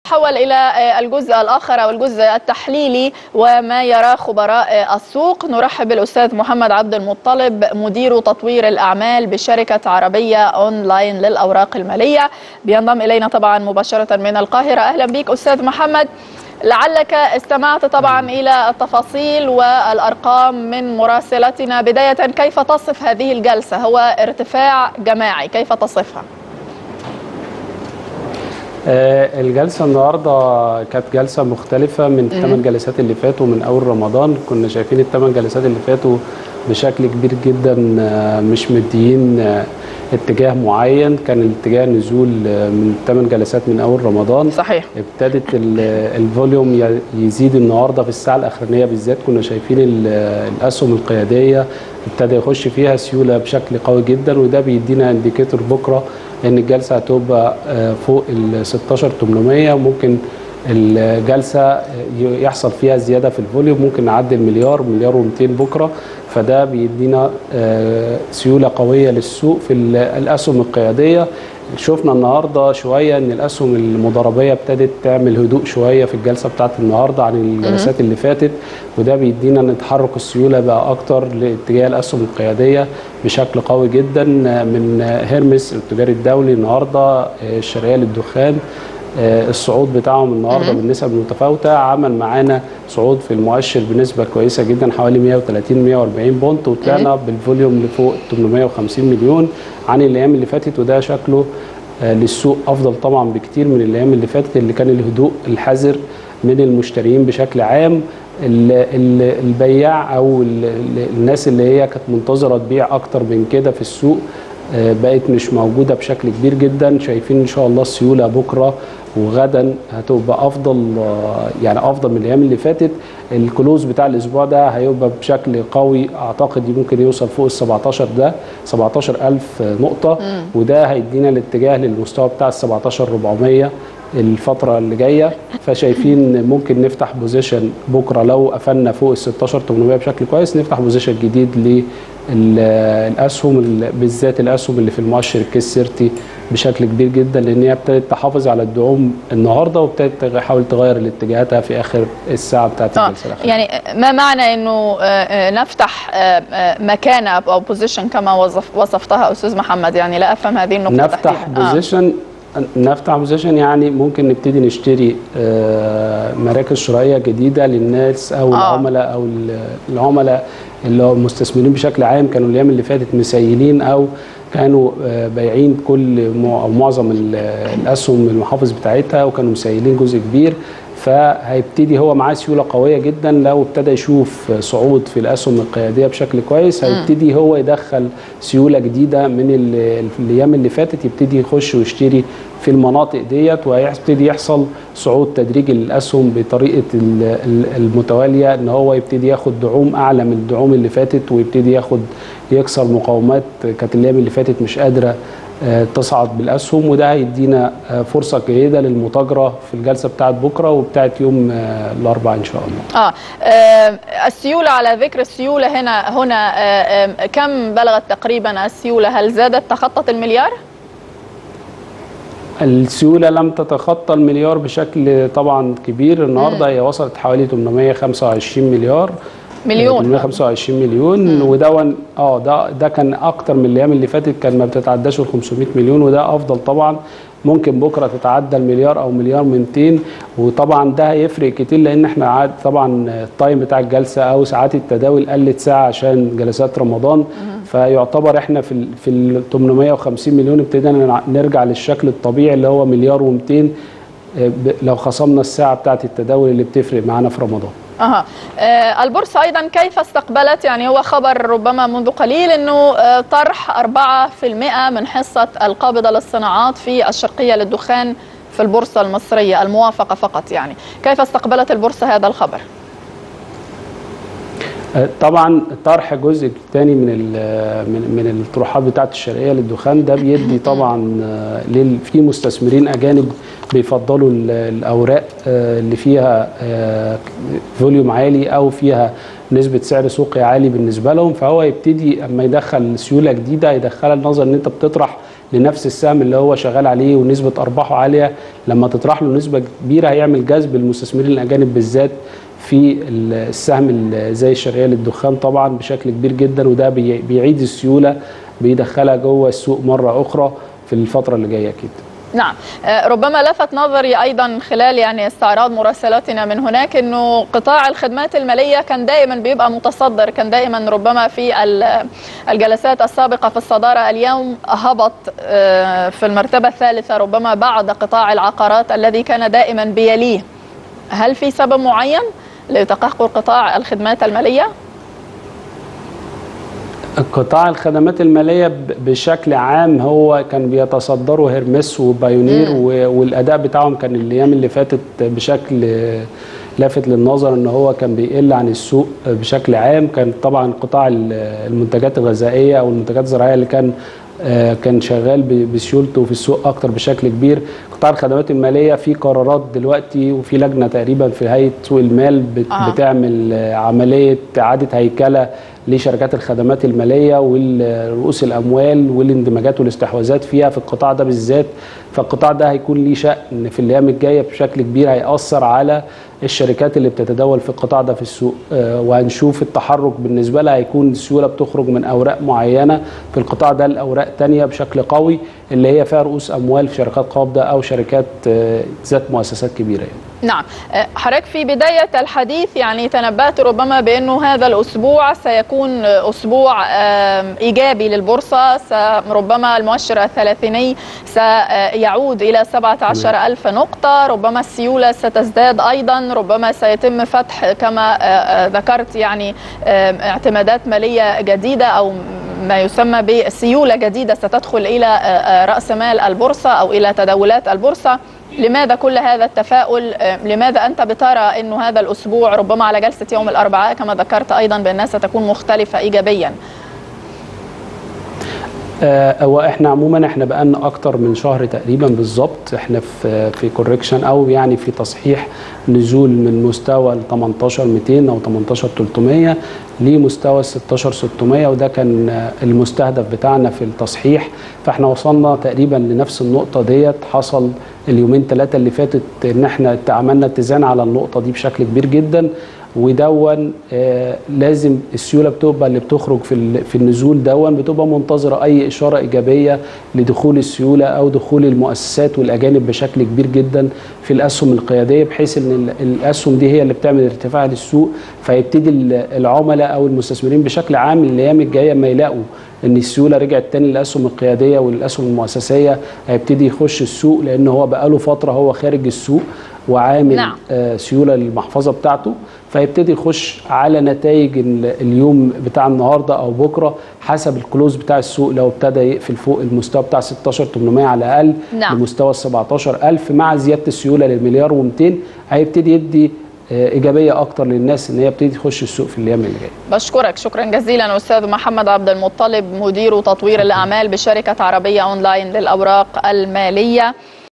نتحول إلى الجزء الآخر أو الجزء التحليلي وما يراه خبراء السوق نرحب بالأستاذ محمد عبد المطلب مدير تطوير الأعمال بشركة عربية أونلاين للأوراق المالية بينضم إلينا طبعا مباشرة من القاهرة أهلا بك أستاذ محمد لعلك استمعت طبعا إلى التفاصيل والأرقام من مراسلتنا بداية كيف تصف هذه الجلسة هو ارتفاع جماعي كيف تصفها؟ الجلسه النهارده كانت جلسه مختلفه من الثمان جلسات اللي فاتوا من اول رمضان كنا شايفين الثمان جلسات اللي فاتوا بشكل كبير جدا مش مديين اتجاه معين كان الاتجاه نزول من الثمان جلسات من اول رمضان صحيح ابتدت الفوليوم يزيد النهارده في الساعه الاخرانيه بالذات كنا شايفين الاسهم القياديه ابتدى يخش فيها سيوله بشكل قوي جدا وده بيدينا انديكيتور بكره ان الجلسه هتبقى فوق ال 16800 وممكن الجلسه يحصل فيها زياده في الفوليوم ممكن نعدي المليار مليار و200 بكره فده بيدينا سيوله قويه للسوق في الاسهم القياديه شفنا النهارده شويه ان الاسهم المضاربيه ابتدت تعمل هدوء شويه في الجلسه بتاعت النهارده عن الجلسات اللي فاتت وده بيدينا ان تحرك السيوله بقى اكتر لاتجاه الاسهم القياديه بشكل قوي جدا من هيرمس التجاري الدولي النهارده الشرقيه للدخان الصعود بتاعهم النهارده بالنسب المتفاوته عمل معانا صعود في المؤشر بنسبه كويسه جدا حوالي 130 140 بونت وطلعنا بالفوليوم لفوق 850 مليون عن الايام اللي فاتت وده شكله للسوق افضل طبعا بكتير من الايام اللي فاتت اللي كان الهدوء الحذر من المشترين بشكل عام البياع او الناس اللي هي كانت منتظره تبيع اكتر من كده في السوق بقت مش موجوده بشكل كبير جدا شايفين ان شاء الله السيوله بكره وغدا هتبقى افضل يعني افضل من الايام اللي فاتت الكلوز بتاع الاسبوع ده هيبقى بشكل قوي اعتقد ممكن يوصل فوق ال 17 ده 17000 نقطه مم. وده هيدينا الاتجاه للمستوى بتاع ال 17400 الفتره اللي جايه فشايفين ممكن نفتح بوزيشن بكره لو قفلنا فوق ال 16800 بشكل كويس نفتح بوزيشن جديد للاسهم بالذات الاسهم اللي في المؤشر الكيس 30 بشكل كبير جدا لان هي ابتدت تحافظ على الدعوم النهارده وابتدت تحاول تغير الاتجاهاتها في اخر الساعه بتاعت الجلسه الاخيره. يعني ما معنى انه نفتح مكانه او بوزيشن كما وصف وصفتها استاذ محمد يعني لا افهم هذه النقطه نفتح بوزيشن آه. نفتح بوزيشن يعني ممكن نبتدي نشتري مراكز شرائيه جديده للناس او آه. العملاء او العملاء اللي هم المستثمرين بشكل عام كانوا الايام اللي فاتت مسيلين او كانوا بايعين كل او معظم الاسهم المحافظ بتاعتها وكانوا مسيلين جزء كبير فهيبتدي هو معاه سيوله قويه جدا لو ابتدى يشوف صعود في الاسهم القياديه بشكل كويس هيبتدي هو يدخل سيوله جديده من الايام اللي فاتت يبتدي يخش ويشتري في المناطق ديت وهيبتدي يحصل صعود تدريجي للاسهم بطريقه المتواليه ان هو يبتدي ياخد دعوم اعلى من الدعوم اللي فاتت ويبتدي ياخد يكسر مقاومات كانت الايام اللي فاتت مش قادره تصعد بالاسهم وده هيدينا فرصه جيده للمتاجره في الجلسه بتاعت بكره وبتاعت يوم الاربعاء ان شاء الله. اه, آه السيوله على ذكر السيوله هنا هنا آه آه كم بلغت تقريبا السيوله هل زادت تخطت المليار؟ السيوله لم تتخطى المليار بشكل طبعا كبير النهارده هي وصلت حوالي 825 مليار مليون 825 مليون ودون اه ده ده كان اكتر من الايام اللي فاتت كان ما بتتعداش ال 500 مليون وده افضل طبعا ممكن بكره تتعدى المليار او مليار 200 وطبعا ده هيفرق كتير لان احنا عاد طبعا التايم بتاع الجلسه او ساعات التداول قلت ساعه عشان جلسات رمضان فيعتبر احنا في ال في ال 850 مليون ابتدينا نرجع للشكل الطبيعي اللي هو مليار و200 لو خصمنا الساعه بتاعه التداول اللي بتفرق معانا في رمضان. أها. آه البورصة أيضا كيف استقبلت يعني هو خبر ربما منذ قليل أنه آه طرح 4% من حصة القابضة للصناعات في الشرقية للدخان في البورصة المصرية الموافقة فقط يعني كيف استقبلت البورصة هذا الخبر؟ طبعا طرح جزء ثاني من من من الطروحات بتاعه الشرقيه للدخان ده بيدي طبعا في مستثمرين اجانب بيفضلوا الاوراق اللي فيها فوليوم عالي او فيها نسبه سعر سوقي عالي بالنسبه لهم فهو يبتدي اما يدخل سيوله جديده يدخلها النظر ان انت بتطرح لنفس السهم اللي هو شغال عليه ونسبه ارباحه عاليه لما تطرح له نسبه كبيره هيعمل جذب المستثمرين الاجانب بالذات في السهم زي الشرقيه للدخان طبعا بشكل كبير جدا وده بيعيد السيوله بيدخلها جوه السوق مره اخرى في الفتره اللي جايه اكيد نعم ربما لفت نظري ايضا خلال يعني استعراض مراسلاتنا من هناك انه قطاع الخدمات الماليه كان دائما بيبقى متصدر كان دائما ربما في الجلسات السابقه في الصداره اليوم هبط في المرتبه الثالثه ربما بعد قطاع العقارات الذي كان دائما بيليه هل في سبب معين لتقهقر قطاع الخدمات الماليه؟ قطاع الخدمات الماليه بشكل عام هو كان بيتصدروا هيرمس وبايونير والاداء بتاعهم كان الايام اللي فاتت بشكل لافت للنظر ان هو كان بيقل عن السوق بشكل عام كان طبعا قطاع المنتجات الغذائيه او المنتجات الزراعيه اللي كان كان شغال بسيولته في السوق اكتر بشكل كبير قطاع الخدمات الماليه في قرارات دلوقتي وفي لجنه تقريبا في هيئه سوق المال آه. بتعمل عمليه اعاده هيكله لشركات الخدمات الماليه ورؤوس الاموال والاندماجات والاستحواذات فيها في القطاع ده بالذات فالقطاع ده هيكون ليه شأن في الايام الجايه بشكل كبير هيأثر على الشركات اللي بتتداول في القطاع ده في السوق آه وهنشوف التحرك بالنسبه لها هيكون السيوله بتخرج من اوراق معينه في القطاع ده لاوراق تانية بشكل قوي اللي هي فيها رؤوس اموال في شركات قابضه او شركات آه ذات مؤسسات كبيره يعني. نعم حضرتك في بداية الحديث يعني تنبأت ربما بأنه هذا الأسبوع سيكون أسبوع إيجابي للبورصة ربما المؤشر الثلاثيني سيعود إلى 17 ألف نقطة ربما السيولة ستزداد أيضا ربما سيتم فتح كما ذكرت يعني اعتمادات مالية جديدة أو ما يسمى بسيولة جديدة ستدخل إلى رأس مال البورصة أو إلى تداولات البورصة لماذا كل هذا التفاؤل لماذا أنت بترى أنه هذا الأسبوع ربما على جلسة يوم الأربعاء كما ذكرت أيضا بأنها ستكون مختلفة إيجابيا هو احنا عموما احنا بقالنا اكتر من شهر تقريبا بالظبط احنا في في كوركشن او يعني في تصحيح نزول من مستوى ال 18200 او 18300 لمستوى ال 16600 وده كان المستهدف بتاعنا في التصحيح فاحنا وصلنا تقريبا لنفس النقطه ديت حصل اليومين ثلاثه اللي فاتت ان احنا عملنا اتزان على النقطه دي بشكل كبير جدا ودون آه لازم السيوله بتبقى اللي بتخرج في في النزول دون بتبقى منتظره اي اشاره ايجابيه لدخول السيوله او دخول المؤسسات والاجانب بشكل كبير جدا في الاسهم القياديه بحيث ان الاسهم دي هي اللي بتعمل ارتفاع للسوق فيبتدي العملاء او المستثمرين بشكل عام الايام الجايه ما يلاقوا ان السيوله رجعت تاني للاسهم القياديه والاسهم المؤسسيه هيبتدي يخش السوق لان هو بقاله فتره هو خارج السوق وعامل نعم. آه سيوله للمحفظه بتاعته فيبتدي يخش على نتائج اليوم بتاع النهارده او بكره حسب الكلوز بتاع السوق لو ابتدى يقفل فوق المستوى بتاع 16800 على الاقل نعم. لمستوى ال 17000 مع زياده السيوله للمليار و200 هيبتدي يدي ايجابيه اكتر للناس ان هي بتبتدي تخش السوق في الايام اللي جايه. بشكرك شكرا جزيلا استاذ محمد عبد المطلب مدير تطوير الاعمال بشركه عربيه اونلاين للاوراق الماليه.